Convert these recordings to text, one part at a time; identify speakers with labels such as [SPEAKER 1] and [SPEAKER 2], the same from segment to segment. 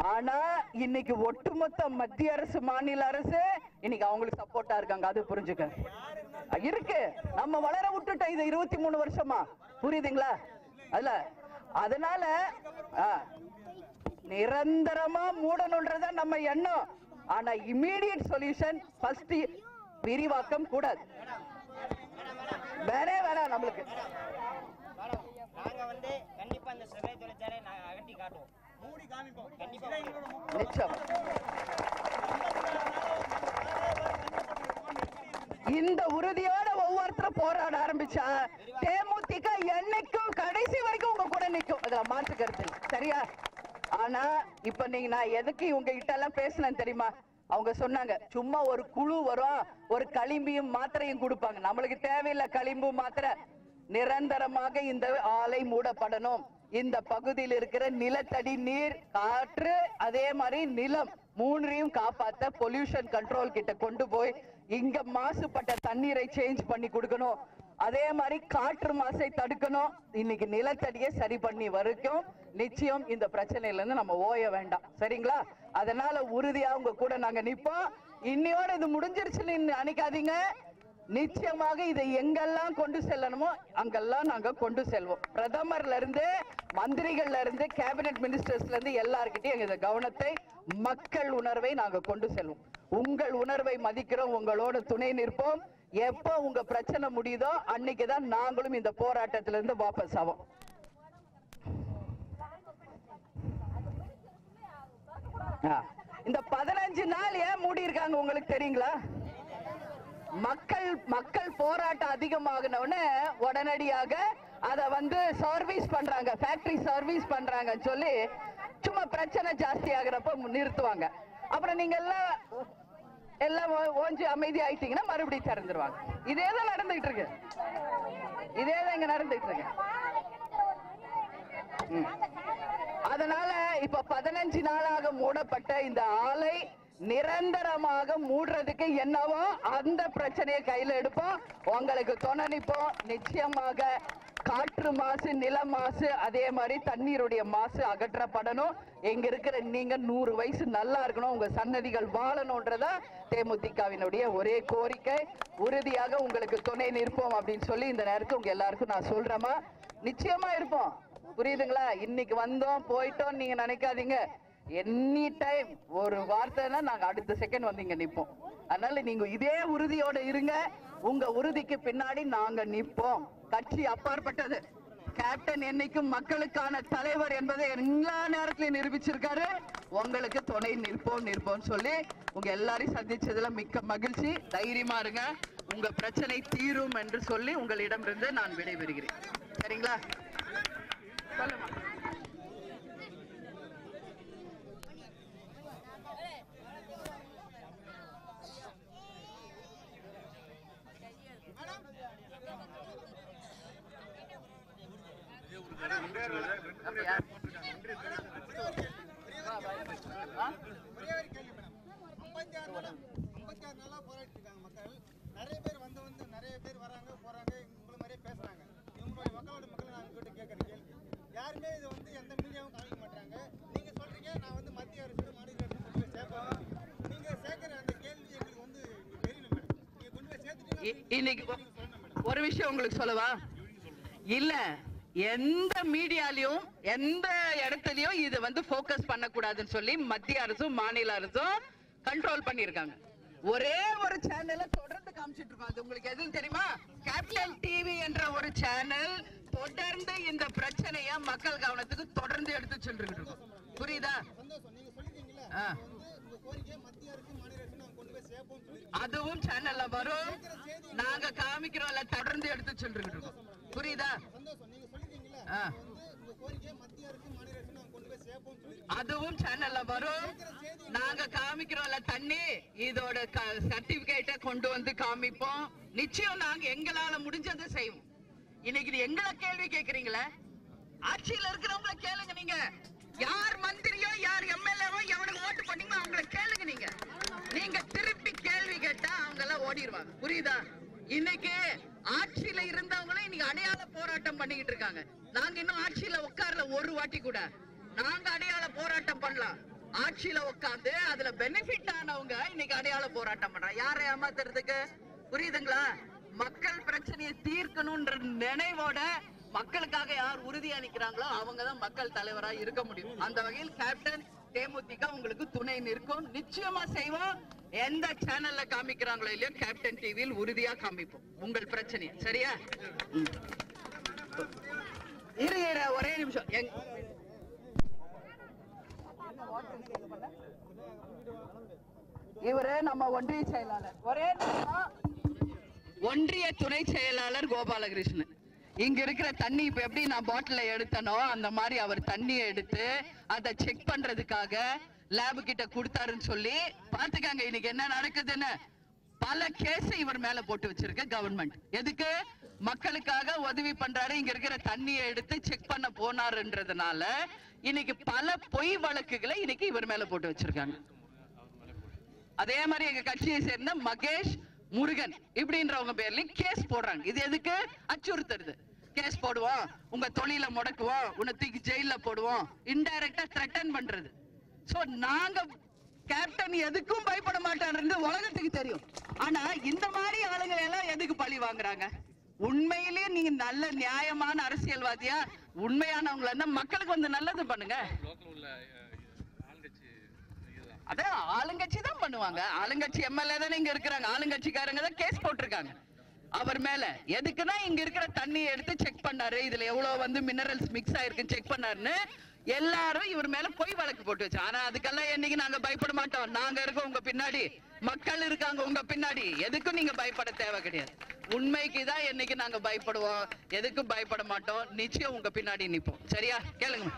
[SPEAKER 1] ஆனா இன்னைக்கு ஒட்டுமொத்த மத்திய அரசு மாநில அரசு இன்னைக்கு அவங்களுக்கு சப்போர்ட்டா இருக்காங்க அது புரிஞ்சுக்க இருக்கு நம்ம வளர விட்டுட்டோம் இது இருபத்தி மூணு வருஷமா புரியுதுங்களா அதுல அதனால ஆ, நிரந்தரமா மூடணுன்றத நம்ம எண்ணம் ஆனா இமீடியட் சொல்யூஷன் ஃபர்ஸ்ட் விரிவாக்கம் கூடாது வேறே வேணாம் நம்மளுக்கு
[SPEAKER 2] நாங்க வந்து கண்டிப்பா இந்த சிறை தொழிற்சாலை நாங்க அகட்டி காட்டுவோம் மூடி காமிப்போம் கண்டிப்பா
[SPEAKER 1] நிச்சயம் இந்த உறுதியோட ஒவ்வொருத்தரும் போராட ஆரம்பிச்சா தேமுதிக என்னைக்கும் கடைசி வரைக்கும் உங்க கூட நிக்கும் அதுல மாற்று கருத்து இல்ல. சரியா ஆனா இப்ப நீங்க நான் எதுக்கு இவங்க கிட்ட எல்லாம் பேசினேன் தெரியுமா அவங்க சொன்னாங்க சும்மா ஒரு குழு வரும் ஒரு களிம்பியும் மாத்திரையும் கொடுப்பாங்க நம்மளுக்கு தேவையில்லை களிம்பு மாத்திரை நிரந்தரமாக இந்த ஆலை மூடப்படணும் இந்த பகுதியில் இருக்கிற நிலத்தடி நீர் காற்று அதே மாதிரி நிலம் மூன்றையும் காப்பாத்த பொல்யூஷன் கண்ட்ரோல் கிட்ட கொண்டு போய் இங்க மாசுபட்ட தண்ணீரை சேஞ்ச் பண்ணி கொடுக்கணும் அதே மாதிரி காற்று மாசை தடுக்கணும் இன்னைக்கு நிலத்தடியை சரி பண்ணி வரைக்கும் நிச்சயம் இந்த பிரச்சனையில இருந்து நம்ம ஓய வேண்டாம் சரிங்களா அதனால உறுதியா உங்க கூட நாங்க நிப்போம் இன்னையோட இது முடிஞ்சிருச்சுன்னு நினைக்காதீங்க நிச்சயமாக இதை எங்கெல்லாம் கொண்டு செல்லணுமோ அங்கெல்லாம் நாங்க கொண்டு செல்வோம் பிரதமர்ல இருந்து மந்திரிகள்ல இருந்து கேபினெட் மினிஸ்டர்ஸ்ல இருந்து எல்லார்கிட்டயும் இந்த கவனத்தை மக்கள் உணர்வை நாங்க கொண்டு செல்வோம் உங்கள் உணர்வை மதிக்கிறோம் உங்களோட துணை நிற்போம் எப்போ உங்க பிரச்சனை முடியுதோ அன்னைக்குதான் நாங்களும் இந்த போராட்டத்திலிருந்து இருந்து வாபஸ் ஆவோம் ஆ. இந்த பதினஞ்சு நாள் ஏன் மூடி இருக்காங்க உங்களுக்கு தெரியுங்களா மக்கள் மக்கள் போராட்டம் அதிகமாகினவுடனே உடனடியாக அத வந்து சர்வீஸ் பண்றாங்க ஃபேக்டரி சர்வீஸ் பண்றாங்கன்னு சொல்லி சும்மா பிரச்சனை ஜாஸ்தி ஆகுறப்ப நிறுத்துவாங்க அப்புறம் நீங்க எல்லாம் எல்லாம் ஓ- ஓஞ்சு அமைதி ஆயிட்டீங்கன்னா மறுபடியும் திறந்துருவாங்க இதே தான் நடந்துகிட்டு இருக்கு இதே தான் இங்க நடந்துகிட்டு இருக்கு ம். அதனால இப்ப பதினஞ்சு நாளாக மூடப்பட்ட இந்த ஆலை நிரந்தரமாக மூடுறதுக்கு என்னவோ அந்த பிரச்சனையை கையில எடுப்போம் உங்களுக்கு துணை நிப்போம் நிச்சயமாக காற்று மாசு நில மாசு அதே மாதிரி தண்ணீருடைய மாசு அகற்றப்படணும் இங்க இருக்கிற நீங்க நூறு வயசு நல்லா இருக்கணும் உங்க சன்னதிகள் வாழணும்ன்றதா தேமுதிகவினுடைய ஒரே கோரிக்கை உறுதியாக உங்களுக்கு துணை நிற்போம் அப்படின்னு சொல்லி இந்த நேரத்துக்கு உங்க எல்லாருக்கும் நான் சொல்றேமா நிச்சயமா இருப்போம் புரியுதுங்களா இன்னைக்கு வந்தோம் போயிட்டோம் நீங்க நினைக்காதீங்க எனி டைம் ஒரு வார்த்தைனா நாங்க அடுத்த செகண்ட் வந்து இங்க நிப்போம் அதனால நீங்க இதே உறுதியோட இருங்க உங்க உறுதிக்கு பின்னாடி நாங்க நிப்போம் கட்சி அப்பாற்பட்டது கேப்டன் என்னைக்கும் மக்களுக்கான தலைவர் என்பதை எல்லா நேரத்திலையும் நிரூபிச்சிருக்காரு உங்களுக்கு துணை நிற்போம் நிற்போம் சொல்லி உங்க எல்லாரையும் சந்திச்சதுல மிக்க மகிழ்ச்சி தைரியமா இருங்க உங்க பிரச்சனை தீரும் என்று சொல்லி உங்களிடமிருந்து நான் விடைபெறுகிறேன் சரிங்களா சொல்லுமா அப்படியா? ஆ?
[SPEAKER 3] ஒரே ஒரு கேள்வி மேடம் ஐம்பத்தி ஆறு நாளா ஐம்பத்தி ஆறு நாளா போராடிட்டு இருக்காங்க மக்கள் நிறைய பேர் வந்து வந்து நிறைய பேர் வராங்க போறாங்க உங்களை மாதிரியே பேசுறாங்க இவங்களுடைய மக்களோட மக்கள் நான் கிட்ட கேட்குற கேள்வி யாருமே இது வந்து எந்த மீடியாவும் காமிக்க மாட்டாங்க நீங்க சொல்றீங்க நான் வந்து மத்திய அரசு மாநில அரசு கொண்டு போய் சேர்ப்பேன் நீங்க சேர்க்கிற அந்த கேள்வி எங்களுக்கு வந்து தெரியல மேடம் நீங்க கொண்டு போய்
[SPEAKER 1] இ-
[SPEAKER 3] சேர்த்துட்டீங்க
[SPEAKER 1] இன்னைக்கு ஒரு விஷயம் உங்களுக்கு சொல்லவா இல்ல எந்த மீடியாலயும் எந்த இடத்துலயும் இது வந்து ஃபோக்கஸ் பண்ணக்கூடாதுன்னு சொல்லி மத்திய அரசும் மாநில அரசும் கண்ட்ரோல் பண்ணிருக்காங்க ஒரே ஒரு சேனலை தொடர்ந்து காமிச்சிட்டு இருக்கோம் அது உங்களுக்கு எதுவும் தெரியுமா கேபிட்டல் டிவி என்ற ஒரு சேனல் தொடர்ந்து இந்த பிரச்சனைய மக்கள் கவனத்துக்கு தொடர்ந்து எடுத்து சொல்லிட்டு இருக்கோம் புரியுதா
[SPEAKER 3] சந்தோஷம் நீங்க சொல்லிருக்கீங்களா
[SPEAKER 1] ஆ.
[SPEAKER 3] வந்து உங்க கோரிக்கையை மத்திய அரசு மாநில அரசு நாங்க கொண்டு போய் சேர்ப்போம்னு சொல்லி
[SPEAKER 1] அதுவும் சேனல்ல வரும் நாங்க காமிக்கிறோம்ல தொடர்ந்து எடுத்து சொல்லிட்டு இருக்கோம் புரியுதா
[SPEAKER 3] சந்தோஷம் நீங்க சொல்லிருக்கீங்களா
[SPEAKER 1] ஆ.
[SPEAKER 3] வந்து உங்க கோரிக்கையை மத்திய அரசு மாநில அரசு நாங்க கொண்டு போய் சேர்ப்போம்னு சொல்லி
[SPEAKER 1] அதுவும் சேனல்ல வரும் நாங்க காமிக்கிறோம்ல தண்ணி இதோட சர்டிபிகேட்டை கொண்டு வந்து காமிப்போம் நிச்சயம் நாங்க எங்களால முடிஞ்சதை செய்வோம் இன்னைக்கு இது எங்களை கேள்வி கேக்குறீங்களே ஆட்சியில இருக்கிறவங்கள கேளுங்க நீங்க யார் மந்திரியோ யார் எம்எல்ஏவோ எவனுக்கு ஓட்டு பண்ணீங்களோ அவங்கள கேளுங்க நீங்க நீங்க திருப்பி கேள்வி கேட்டா அவங்க எல்லாம் ஓடிடுவாங்க புரியுதா இன்னைக்கு ஆட்சியில இருந்தவங்களும் இன்னைக்கு அடையாள போராட்டம் பண்ணிக்கிட்டு இருக்காங்க நாங்க இன்னும் ஆட்சியில உட்கார்ல ஒரு வாட்டி கூட நாங்க அடையாள போராட்டம் பண்ணலாம் ஆட்சியில உட்கார்ந்து அதுல பெனிஃபிட் ஆனவங்க இன்னைக்கு அடையாள போராட்டம் பண்றாங்க யாரை ஏமாத்துறதுக்கு புரியுதுங்களா மக்கள் பிரச்சனையை தீர்க்கணும்ன்ற நினைவோட மக்களுக்காக யார் உறுதியா நிக்கிறாங்களோ அவங்க தான் மக்கள் தலைவரா இருக்க முடியும் அந்த வகையில் கேப்டன் தேமுதிக உங்களுக்கு துணை நிற்கும் நிச்சயமா செய்வோம் எந்த சேனல்ல காமிக்கிறாங்களோ இல்லையோ கேப்டன் டிவியில் உறுதியா காமிப்போம் உங்கள் பிரச்சனை சரியா ம். இரு இரு ஒரே நிமிஷம் எங் இவரு நம்ம ஒன்றிய செயலாளர் ஒரே நிமிஷம். ஒன்றிய துணை செயலாளர் கோபாலகிருஷ்ணன் இங்க இருக்கிற தண்ணி இப்ப எப்படி நான் பாட்டில எடுத்தனோ அந்த மாதிரி அவர் தண்ணியை எடுத்து அதை செக் பண்றதுக்காக லேபு கிட்ட கொடுத்தாருன்னு சொல்லி பாத்துக்காங்க இன்னைக்கு என்ன நடக்குதுன்னு பல கேஸ் இவர் மேல போட்டு வச்சிருக்கு கவர்மெண்ட் எதுக்கு மக்களுக்காக உதவி பண்றாரு இங்க இருக்கிற தண்ணியை எடுத்து செக் பண்ண போனாருன்றதுனால இன்னைக்கு பல பொய் வழக்குகளை இன்னைக்கு இவர் மேல போட்டு வச்சிருக்காங்க அதே மாதிரி எங்க கட்சியை சேர்ந்த மகேஷ் முருகன் இப்படின்றவங்க பேர்லயும் கேஸ் போடுறாங்க இது எதுக்கு அச்சுறுத்துறது கேஸ் போடுவோம் உங்க தொழில முடக்குவோம் உன்னை தூக்கி ஜெயில போடுவோம் இன்டைரக்டா த்ரெட்டன் பண்றது சோ நாங்க கேப்டன் எதுக்கும் பயப்பட மாட்டான்றது உலகத்துக்கு தெரியும் ஆனா இந்த மாதிரி ஆளுங்களை எல்லாம் எதுக்கு பழி வாங்குறாங்க உண்மையிலேயே நீங்க நல்ல நியாயமான அரசியல்வாதியா உண்மையானவங்களா இருந்தா மக்களுக்கு வந்து நல்லது பண்ணுங்க
[SPEAKER 4] லோக்கல் உள்ள அஹ், ஆளுங்கட்சி இதுதான்
[SPEAKER 1] அதான் ஆளுங்கட்சி தான் பண்ணுவாங்க ஆளுங்கட்சி எம்எல்ஏ தானே இங்க இருக்கிறாங்க ஆளுங்கட்சிக்காரங்க தான் கேஸ் போட்டிருக்காங்க அவர் மேல எதுக்குன்னா இங்க இருக்கிற தண்ணியை எடுத்து செக் பண்ணாரு இதுல எவ்வளவு வந்து மினரல்ஸ் மிக்ஸ் ஆயிருக்குன்னு செக் பண்ணாருன்னு எல்லாரும் இவர் மேல பொய் வழக்கு போட்டு வச்சு ஆனா அதுக்கெல்லாம் என்னைக்கு நாங்க பயப்பட மாட்டோம் நாங்க இருக்கோம் உங்க பின்னாடி மக்கள் இருக்காங்க உங்க பின்னாடி எதுக்கும் நீங்க பயப்பட தேவை கிடையாது உண்மைக்கு தான் என்னைக்கு நாங்க பயப்படுவோம் எதுக்கும் பயப்பட மாட்டோம் நிச்சயம் உங்க பின்னாடி நிப்போம் சரியா கேளுங்க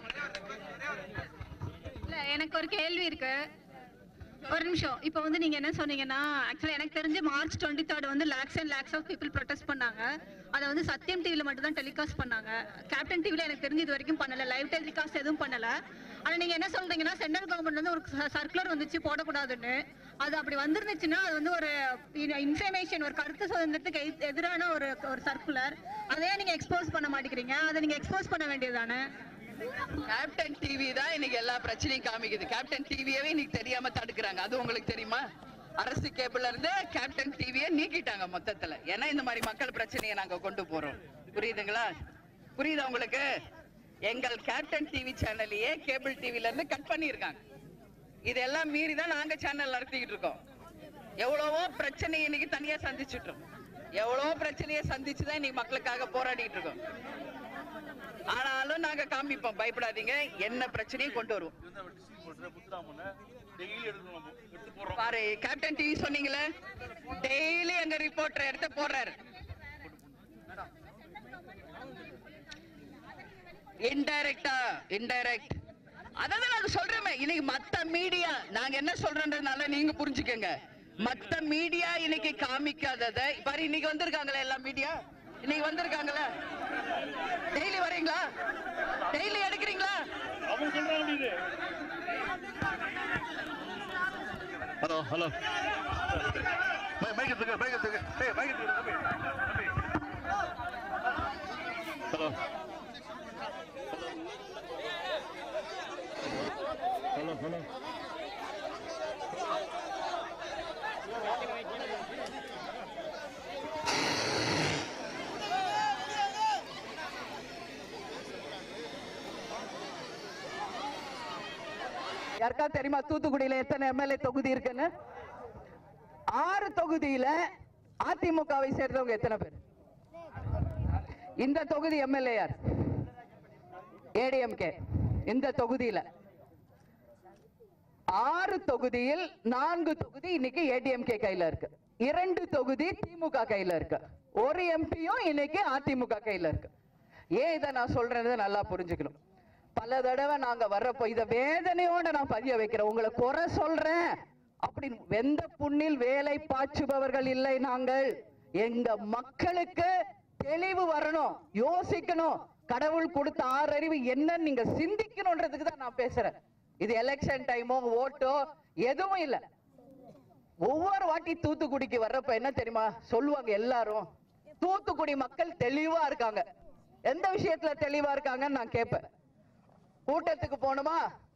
[SPEAKER 5] இல்ல எனக்கு ஒரு கேள்வி இருக்கு ஒரு நிமிஷம் இப்போ வந்து நீங்க என்ன சொன்னீங்கன்னா ஆக்சுவலா எனக்கு தெரிஞ்சு மார்ச் டுவெண்ட்டி தேர்ட் வந்து lakhs and lakhs of people protest பண்ணாங்க அதை வந்து சத்யம் டிவில மட்டும் தான் டெலிகாஸ்ட் பண்ணாங்க கேப்டன் டிவில எனக்கு தெரிஞ்சு இது வரைக்கும் பண்ணல லைவ் டெலிகாஸ்ட் எதுவும் பண்ணல ஆனா நீங்க என்ன சொல்றீங்கன்னா சென்ட்ரல் கவர்மெண்ட் வந்து ஒரு சர்க்குலர் வந்துச்சு போடக்கூடாதுன்னு அது அப்படி வந்திருந்துச்சுன்னா அது வந்து ஒரு இன்ஃபர்மேஷன் ஒரு கருத்து சுதந்திரத்துக்கு எதி- எதிரான ஒரு ஒரு சர்க்குலர் அதையே நீங்க எக்ஸ்போஸ் பண்ண மாட்டேங்கிறீங்க அதை நீங்க எக்ஸ்போஸ் பண்ண வேண்டியதுதானே
[SPEAKER 1] கேப்டன் டிவி தான் இன்னைக்கு எல்லா பிரச்சனையும் காமிக்குது கேப்டன் டிவியவே இன்னைக்கு தெரியாம தடுக்கிறாங்க அது உங்களுக்கு தெரியுமா அரசு கேபிள்ல இருந்து கேப்டன் டிவியை நீக்கிட்டாங்க மொத்தத்துல ஏன்னா இந்த மாதிரி மக்கள் பிரச்சனையை நாங்க கொண்டு போறோம் புரியுதுங்களா புரியுதா உங்களுக்கு எங்கள் கேப்டன் டிவி சேனலையே கேபிள் டிவில இருந்து கட் பண்ணியிருக்காங்க இதெல்லாம் மீறி தான் நாங்க சேனல் நடத்திக்கிட்டு இருக்கோம் எவ்வளவோ பிரச்சனை இன்னைக்கு தனியா சந்திச்சுட்டு இருக்கோம் எவ்வளவோ பிரச்சனையை சந்திச்சு தான் இன்னைக்கு மக்களுக்காக போராடிட்டு இருக்கோம் ஆனாலும் நாங்க காமிப்போம் பயப்படாதீங்க என்ன பிரச்சனையும் கொண்டு வருவோம்
[SPEAKER 4] இது வந்து டிஸ்ட்ரிக்ட் போட்டு முத்துராமனை டெய்லி எடுக்கணும் நம்ம எடுத்து போடுறோம்
[SPEAKER 1] பாரு கேப்டன் டிவி சொன்னீங்களே டெய்லி எங்க ரிப்போர்ட்டர் எடுத்து போடுறாரு இன்டைரக்டா இன்டைரக்ட் அதான் நாங்க சொல்றோமே இன்னைக்கு மத்த மீடியா நாங்க என்ன சொல்றோன்றதுனால நீங்க புரிஞ்சுக்கங்க மத்த மீடியா இன்னைக்கு காமிக்காதத பாரு இன்னைக்கு வந்திருக்காங்களே எல்லா மீடியா இன்னைக்கு வந்திருக்காங்களே டெய்லி வரீங்களா டெய்லி எடுக்கிறீங்களா
[SPEAKER 4] அவங்க சொல்றாங்க இது ஹலோ ஹலோ மைக் எடுத்துக்க மைக் எடுத்துக்க ஏய் மைக் எடுத்துக்க ஹலோ ஹலோ ஹலோ
[SPEAKER 1] யாருக்கா தெரியுமா தூத்துக்குடியில எத்தனை எம்எல்ஏ தொகுதி இருக்குன்னு ஆறு தொகுதியில அதிமுகவை சேர்ந்தவங்க எத்தனை பேர் இந்த தொகுதி எம்எல்ஏ யார் ஏடிஎம்கே இந்த தொகுதியில ஆறு தொகுதியில் நான்கு தொகுதி இன்னைக்கு ஏடிஎம்கே கையில இருக்கு இரண்டு தொகுதி திமுக கையில இருக்கு ஒரு எம்பியும் இன்னைக்கு அதிமுக கையில இருக்கு ஏன் இதை நான் சொல்றேன்னு நல்லா புரிஞ்சுக்கணும் பல தடவை நாங்க வர்றப்போ இத வேதனையோட நான் பதிய வைக்கிறேன் உங்களை குறை சொல்றேன் அப்படின்னு வெந்த புண்ணில் வேலை பாய்ச்சுபவர்கள் இல்லை நாங்கள் எங்க மக்களுக்கு தெளிவு வரணும் யோசிக்கணும் கடவுள் கொடுத்த ஆறறிவு என்னன்னு நீங்க சிந்திக்கணும்ன்றதுக்கு தான் நான் பேசுறேன் இது எலெக்ஷன் டைமோ ஓட்டோ எதுவும் இல்ல ஒவ்வொரு வாட்டி தூத்துக்குடிக்கு வர்றப்ப என்ன தெரியுமா சொல்லுவாங்க எல்லாரும் தூத்துக்குடி மக்கள் தெளிவா இருக்காங்க எந்த விஷயத்துல தெளிவா இருக்காங்கன்னு நான் கேட்பேன் கூட்டத்துக்கு போகணுமா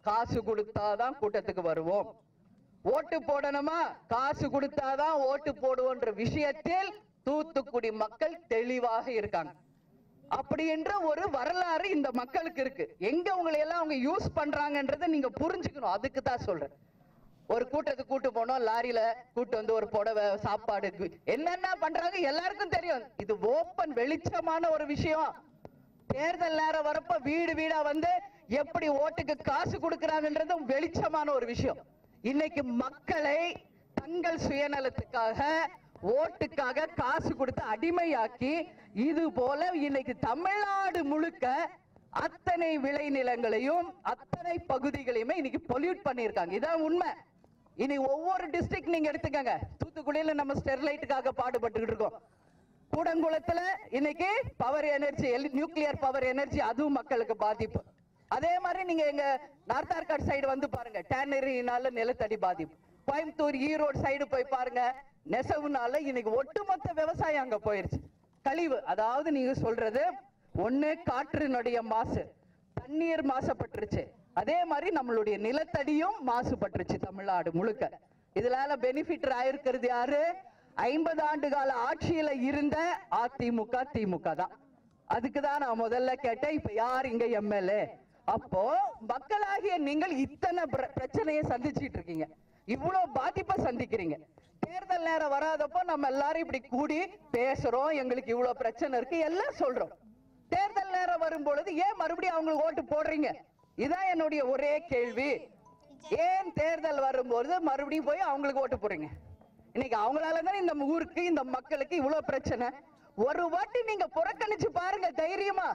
[SPEAKER 1] காசு கொடுத்தாதான் கூட்டத்துக்கு வருவோம் ஓட்டு போடணுமா காசு கொடுத்தாதான் ஓட்டு போடுவோன்ற விஷயத்தில் தூத்துக்குடி மக்கள் தெளிவாக இருக்காங்க அப்படி என்ற ஒரு வரலாறு இந்த மக்களுக்கு இருக்கு எங்க உங்களை எல்லாம் அவங்க யூஸ் பண்றாங்கன்றதை நீங்க புரிஞ்சுக்கணும் அதுக்கு தான் சொல்றேன் ஒரு கூட்டத்துக்கு கூட்டு போனோம் லாரியில கூட்டு வந்து ஒரு புடவை சாப்பாடு கு- என்னென்ன பண்றாங்க எல்லாருக்கும் தெரியும் இது ஓப்பன் வெளிச்சமான ஒரு விஷயம் தேர்தல் நேரம் வரப்ப வீடு வீடா வந்து எப்படி ஓட்டுக்கு காசு கொடுக்கறாங்கன்றதும் வெளிச்சமான ஒரு விஷயம் இன்னைக்கு மக்களை தங்கள் சுயநலத்துக்காக ஓட்டுக்காக காசு கொடுத்து அடிமையாக்கி இது போல இன்னைக்கு தமிழ்நாடு முழுக்க அத்தனை விளைநிலங்களையும் அத்தனை பகுதிகளையுமே இன்னைக்கு பொல்யூட் பண்ணியிருக்காங்க இதான் உண்மை இனி ஒவ்வொரு டிஸ்ட்ரிக்ட் நீங்க எடுத்துக்கங்க தூத்துக்குடியில நம்ம ஸ்டெர்லைட்டுக்காக பாடுபட்டுக்கிட்டு இருக்கோம் கூடங்குளத்துல இன்னைக்கு power energy nuclear power energy அதுவும் மக்களுக்கு பாதிப்பு அதே மாதிரி நீங்க எங்க நார்த் ஆர்காட் சைடு வந்து பாருங்க டேனரினால நிலத்தடி பாதிப்பு கோயம்புத்தூர் ஈரோடு சைடு போய் பாருங்க நெசவுனால இன்னைக்கு ஒட்டுமொத்த விவசாயம் அங்க போயிருச்சு கழிவு அதாவது நீங்க சொல்றது ஒண்ணு காற்றினுடைய மாசு தண்ணீர் மாசுபட்டுருச்சு அதே மாதிரி நம்மளுடைய நிலத்தடியும் மாசுபட்டுருச்சு தமிழ்நாடு முழுக்க இதனால பெனிஃபிட் ஆயிருக்கிறது யாரு ஐம்பது ஆண்டு கால ஆட்சியில இருந்த அதிமுக திமுக தான் அதுக்கு தான் நான் முதல்ல கேட்டேன் இப்ப யார் இங்க எம்எல்ஏ அப்போ மக்களாகிய நீங்கள் இத்தனை பிர- பிரச்சனையை சந்திச்சிட்டு இருக்கீங்க இவ்வளவு பாதிப்பை சந்திக்கிறீங்க தேர்தல் நேரம் வராதப்போ நம்ம எல்லாரும் இப்படி கூடி பேசுறோம் எங்களுக்கு இவ்வளவு பிரச்சனை இருக்கு எல்லாம் சொல்றோம் தேர்தல் நேரம் வரும் பொழுது ஏன் மறுபடியும் அவங்களுக்கு ஓட்டு போடுறீங்க இதான் என்னுடைய ஒரே கேள்வி ஏன் தேர்தல் வரும்போது மறுபடியும் போய் அவங்களுக்கு ஓட்டு போடுறீங்க இன்னைக்கு அவங்களால தானே இந்த ஊருக்கு இந்த மக்களுக்கு இவ்வளவு பிரச்சனை ஒரு வாட்டி நீங்க புறக்கணிச்சு பாருங்க தைரியமா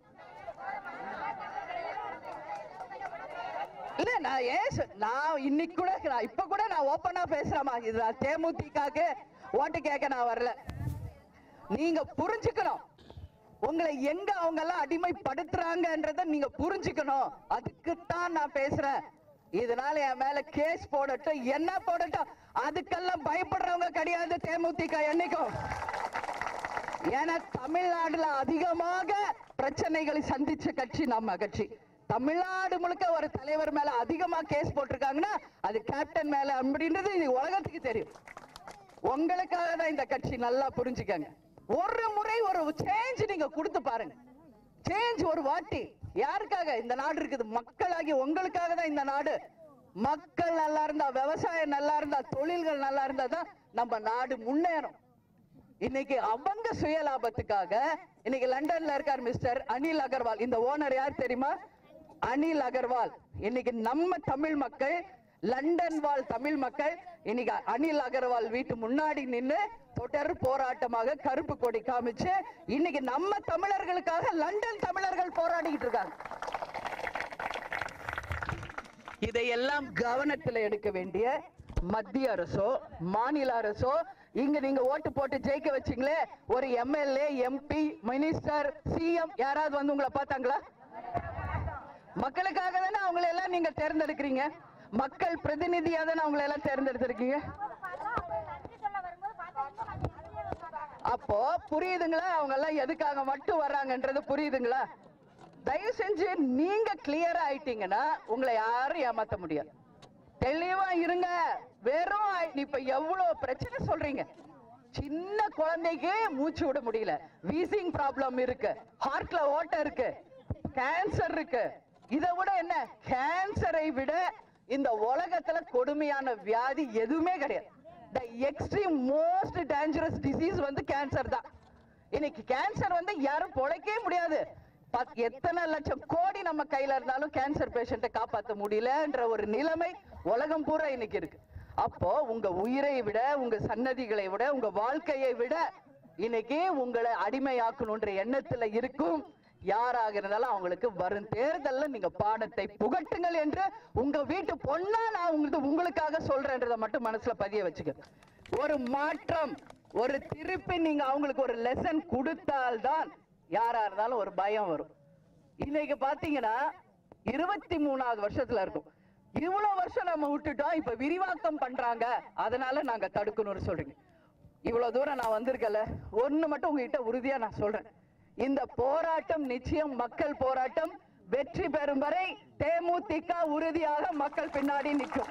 [SPEAKER 1] இல்ல நான் ஏன் சொ- நான் இன்னைக்கு கூட நான் இப்ப கூட நான் ஓப்பனா பேசுறேமா இது நான் தேமுதிகக்கு ஓட்டு கேட்க நான் வரல நீங்க புரிஞ்சுக்கணும் உங்களை எங்க அவங்க எல்லாம் அடிமைப்படுத்துறாங்கன்றத நீங்க புரிஞ்சுக்கணும் அதுக்குத்தான் நான் பேசுறேன் இதனால என் மேல கேஸ் போடட்டும் என்ன போடட்டும் அதுக்கெல்லாம் பயப்படுறவங்க கிடையாது தேமுதிக என்னைக்கும் ஏன்னா தமிழ்நாடுல அதிகமாக பிரச்சனைகளை சந்திச்ச கட்சி நம்ம கட்சி தமிழ்நாடு முழுக்க ஒரு தலைவர் மேல அதிகமா கேஸ் போட்டிருக்காங்கன்னா அது கேப்டன் மேல அப்படின்றது இது உலகத்துக்கு தெரியும் உங்களுக்காக தான் இந்த கட்சி நல்லா புரிஞ்சுக்கங்க ஒரு முறை ஒரு சேஞ்ச் நீங்க கொடுத்து பாருங்க சேஞ்ச் ஒரு வாட்டி யாருக்காக இந்த நாடு இருக்குது மக்களாகி உங்களுக்காக தான் இந்த நாடு மக்கள் நல்லா இருந்தா விவசாயம் நல்லா இருந்தா தொழில்கள் நல்லா இருந்தா தான் நம்ம நாடு முன்னேறும் இன்னைக்கு அவங்க சுய லாபத்துக்காக இன்னைக்கு லண்டன்ல இருக்கார் மிஸ்டர் அனில் அகர்வால் இந்த ஓனர் யார் தெரியுமா அனில் அகர்வால் இன்னைக்கு நம்ம தமிழ் மக்கள் லண்டன் வாழ் தமிழ் மக்கள் இன்னைக்கு அனில் அகர்வால் வீட்டு முன்னாடி நின்னு தொடர் போராட்டமாக கருப்பு கொடி காமிச்சு இன்னைக்கு நம்ம தமிழர்களுக்காக லண்டன் தமிழர்கள் போராடிக்கிட்டு இருக்காங்க இதையெல்லாம் கவனத்துல எடுக்க வேண்டிய மத்திய அரசோ மாநில அரசோ இங்க நீங்க ஓட்டு போட்டு ஜெயிக்க வச்சீங்களே ஒரு எம்எல்ஏ எம்பி மினிஸ்டர் சிஎம் யாராவது வந்து உங்களை பார்த்தாங்களா மக்களுக்காக தானே அவங்களை எல்லாம் நீங்க தேர்ந்தெடுக்கிறீங்க மக்கள் பிரதிநிதியா தானே அவங்களை எல்லாம் தேர்ந்தெடுத்திருக்கீங்க அப்போ புரியுதுங்களா அவங்க எல்லாம் எதுக்காக மட்டும் வர்றாங்கன்றது புரியுதுங்களா தயவு செஞ்சு நீங்க கிளியர் ஆயிட்டீங்கன்னா உங்களை யாரும் ஏமாத்த முடியாது தெளிவா இருங்க வெறும் ஆய்- இப்ப எவ்வளவு பிரச்சனை சொல்றீங்க சின்ன குழந்தைக்கு மூச்சு விட முடியல வீசிங் ப்ராப்ளம் இருக்கு ஹார்ட்ல ஓட்டை இருக்கு கேன்சர் இருக்கு இதை விட என்ன கேன்சரை விட இந்த உலகத்துல கொடுமையான வியாதி எதுவுமே கிடையாது the extreme most dangerous disease வந்து கேன்சர் தான் இன்னைக்கு கேன்சர் வந்து யாரும் பொழைக்கவே முடியாது பத்- எத்தனை லட்சம் கோடி நம்ம கையில இருந்தாலும் கேன்சர் பேஷண்ட்டை காப்பாத்த முடியலன்ற ஒரு நிலைமை உலகம் பூரா இன்னைக்கு இருக்கு அப்போ உங்க உயிரை விட உங்க சன்னதிகளை விட உங்க வாழ்க்கையை விட இன்னைக்கு உங்களை அடிமையாக்கணுன்ற எண்ணத்துல இருக்கும் யாராக இருந்தாலும் அவங்களுக்கு வரும் தேர்தல்ல நீங்க பாடத்தை புகட்டுங்கள் என்று உங்க வீட்டு பொண்ணா நான் உங்களுக்கு உங்களுக்காக சொல்றேன்றதை மட்டும் மனசுல பதிய வச்சுக்க ஒரு மாற்றம் ஒரு திருப்பி நீங்க அவங்களுக்கு ஒரு லெசன் கொடுத்தால்தான் யாரா இருந்தாலும் ஒரு பயம் வரும் இன்னைக்கு பாத்தீங்கன்னா இருபத்தி மூணாவது வருஷத்துல இருக்கும் இவ்வளவு வருஷம் நம்ம விட்டுட்டோம் இப்ப விரிவாக்கம் பண்றாங்க அதனால நாங்க தடுக்கணும்னு சொல்றீங்க இவ்வளவு தூரம் நான் வந்திருக்கல ஒண்ணு மட்டும் உங்ககிட்ட உறுதியா நான் சொல்றேன் இந்த போராட்டம் நிச்சயம் மக்கள் போராட்டம் வெற்றி பெறும் வரை தேமுதிக உறுதியாக மக்கள் பின்னாடி நிற்கும்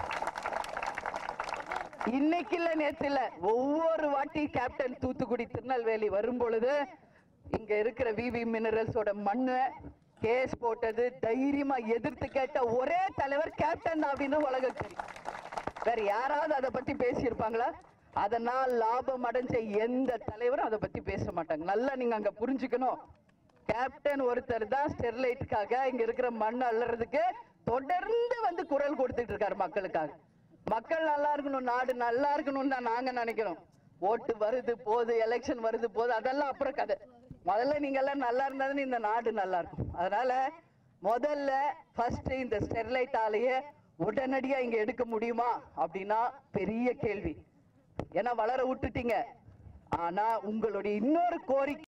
[SPEAKER 1] இன்னைக்கு இல்ல நேத்து இல்ல ஒவ்வொரு வாட்டி கேப்டன் தூத்துக்குடி திருநெல்வேலி வரும் பொழுது இங்க இருக்கிற விவி மினரல்ஸோட மண்ணு கேஸ் போட்டது தைரியமா எதிர்த்து கேட்ட ஒரே தலைவர் கேப்டன் தான் அப்படின்னு உலகம் தெரியும் வேற யாராவது அதை பத்தி பேசியிருப்பாங்களா அதனால் லாபம் அடைஞ்ச எந்த தலைவரும் அதை பத்தி பேச மாட்டாங்க நல்லா நீங்க அங்க புரிஞ்சுக்கணும் கேப்டன் ஒருத்தர் தான் ஸ்டெர்லைட்டுக்காக இங்க இருக்கிற மண் அள்ளறதுக்கு தொடர்ந்து வந்து குரல் கொடுத்துட்டு இருக்காரு மக்களுக்காக மக்கள் நல்லா இருக்கணும் நாடு நல்லா இருக்கணும்னு தான் நாங்க நினைக்கிறோம் ஓட்டு வருது போகுது எலெக்ஷன் வருது போகுது அதெல்லாம் அப்புறம் கதை முதல்ல நீங்க எல்லாம் நல்லா இருந்தாலும் இந்த நாடு நல்லா இருக்கும் அதனால முதல்ல ஃபர்ஸ்ட் இந்த ஸ்டெர்லைட் ஆலைய உடனடியா இங்க எடுக்க முடியுமா அப்படின்னா பெரிய கேள்வி ஏன்னா வளர விட்டுட்டீங்க ஆனா உங்களுடைய இன்னொரு கோரிக்கை